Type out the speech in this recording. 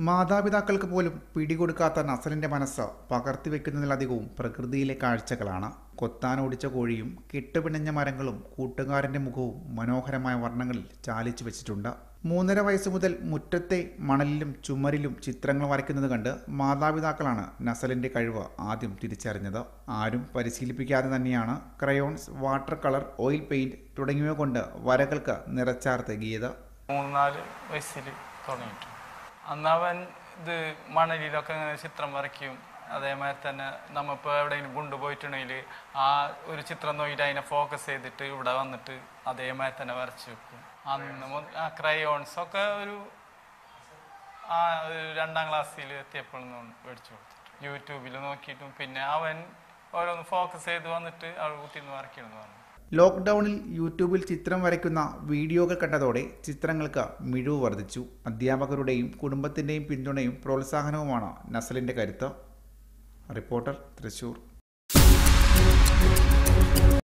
മാതാപിതാക്കൾക്ക് പോലും പിടികൊടുക്കാത്ത നസലിന്റെ മനസ്സ് പകർത്തിവെക്കുന്നതിലധികവും പ്രകൃതിയിലെ കാഴ്ചകളാണ് കൊത്താനോടിച്ച കോഴിയും കെട്ടുപിണഞ്ഞ മരങ്ങളും കൂട്ടുകാരന്റെ മുഖവും മനോഹരമായ വർണ്ണങ്ങളിൽ ചാലിച്ചു വെച്ചിട്ടുണ്ട് മൂന്നര വയസ്സ് മുതൽ മുറ്റത്തെ മണലിലും ചുമരിലും ചിത്രങ്ങൾ വരയ്ക്കുന്നത് കണ്ട് മാതാപിതാക്കളാണ് നസലിന്റെ കഴിവ് ആദ്യം തിരിച്ചറിഞ്ഞത് ആരും പരിശീലിപ്പിക്കാതെ തന്നെയാണ് crayons water colour oil paint തുടങ്ങിയവ കൊണ്ട് വരകൾക്ക് നിറച്ചാർത്തേകിയത് മൂന്ന് നാല് വയസ്സിൽ തുടങ്ങിയിട്ടുണ്ട് അന്ന് അവൻ ഇത് മണലിലൊക്കെ ഇങ്ങനെ ചിത്രം വരയ്ക്കും അതേമാതിരി തന്നെ നമ്മളിപ്പോൾ എവിടെയെങ്കിലും കൊണ്ടുപോയിട്ടുണ്ടെങ്കിൽ ആ ഒരു ചിത്രം നോക്കിയിട്ട് അതിനെ ഫോക്കസ് ചെയ്തിട്ട് ഇവിടെ വന്നിട്ട് അതേമാതിരി തന്നെ വരച്ച് വെക്കും അന്ന് മുതൽ ആ ക്രയോൺസ് ഒക്കെ ഒരു ആ ഒരു രണ്ടാം ക്ലാസ്സിൽ എത്തിയപ്പോൾ മേടിച്ചു കൊടുത്തിട്ട് യൂട്യൂബിൽ നോക്കിയിട്ടും പിന്നെ അവൻ ഓരോന്ന് ഫോക്കസ് ചെയ്ത് വന്നിട്ട് അവൾ കുത്തിന്ന് വരയ്ക്കണമെന്ന് പറഞ്ഞു ലോക്ക്ഡൌണിൽ യൂട്യൂബിൽ ചിത്രം വരയ്ക്കുന്ന വീഡിയോകൾ കണ്ടതോടെ ചിത്രങ്ങൾക്ക് മിഴിവ് വർദ്ധിച്ചു അധ്യാപകരുടെയും കുടുംബത്തിൻ്റെയും പിന്തുണയും പ്രോത്സാഹനവുമാണ് നസലിൻ്റെ കരുത്ത് റിപ്പോർട്ടർ തൃശൂർ